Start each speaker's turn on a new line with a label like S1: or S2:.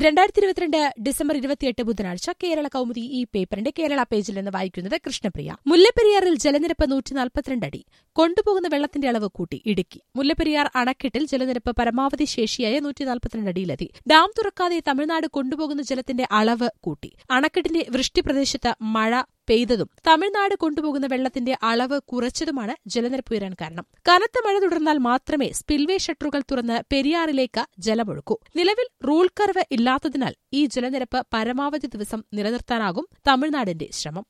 S1: രണ്ടായിരത്തി ഇരുപത്തിരണ്ട് ഡിസംബർ ഇരുപത്തിയെട്ട് ബുധനാഴ്ച കേരള കൗമുദി ഈ പേപ്പറിന്റെ കേരള പേജിൽ നിന്ന് വായിക്കുന്നത് കൃഷ്ണപ്രിയ മുല്ലപ്പെരിയാറിൽ ജലനിരപ്പ് നൂറ്റി നാൽപ്പത്തിരണ്ട് അടി കൊണ്ടുപോകുന്ന വെള്ളത്തിന്റെ അളവ് കൂട്ടി ഇടുക്കി മുല്ലപ്പെരിയാർ അണക്കെട്ടിൽ ജലനിരപ്പ് പരമാവധി ശേഷിയായ നൂറ്റി നാൽപ്പത്തിരണ്ട് അടിയിലെത്തി ഡാം തുറക്കാതെ തമിഴ്നാട് കൊണ്ടുപോകുന്ന ജലത്തിന്റെ അളവ് കൂട്ടി അണക്കെട്ടിന്റെ വൃഷ്ടിപ്രദേശത്ത് മഴ പെയ്തതും തമിഴ്നാട് കൊണ്ടുപോകുന്ന വെള്ളത്തിന്റെ അളവ് കുറച്ചതുമാണ് ജലനിരപ്പ് ഉയരാൻ കാരണം കനത്ത മഴ തുടർന്നാൽ മാത്രമേ സ്പിൽവേ ഷട്ടറുകൾ തുറന്ന് പെരിയാറിലേക്ക് ജലമൊഴുക്കൂ നിലവിൽ റൂൾ കർവ് ഇല്ലാത്തതിനാൽ ഈ ജലനിരപ്പ് പരമാവധി ദിവസം നിലനിർത്താനാകും തമിഴ്നാടിന്റെ ശ്രമം